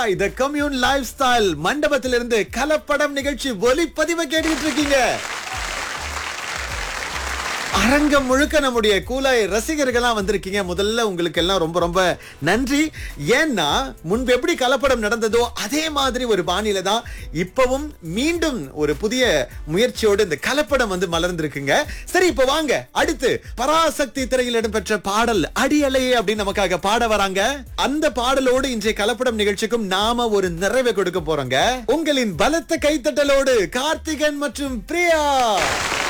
குலாய் the commune lifestyle மண்டபத்திலிருந்து கலப்படம் நிகழ்ச்சி ஒலிப்பதிவை கேட்டுட்டு இருக்கீங்க அரங்கம் முழுக்க நம்முடைய கூலாய் ரசிகர்கள்லாம் வந்திருக்கீங்க முதல்ல உங்களுக்கு எல்லாம் ரொம்ப ரொம்ப நன்றி ஏன்னா முன்பு எப்படி கலப்படம் நடந்ததோ அதே மாதிரி ஒரு பாணியில தான் இப்பவும் மீண்டும் ஒரு புதிய முயற்சியோடு இந்த கலப்படம் வந்து மலர்ந்திருக்குங்க சரி இப்ப வாங்க அடுத்து பராசக்தி திரையில் இடம்பெற்ற பாடல் அடியலையே அப்படின்னு நமக்காக பாட வராங்க அந்த பாடலோடு இன்றைய கலப்படம் நிகழ்ச்சிக்கும் நாம ஒரு நிறைவை கொடுக்க போறோங்க உங்களின் பலத்த கைத்தட்டலோடு கார்த்திகன் மற்றும் பிரியா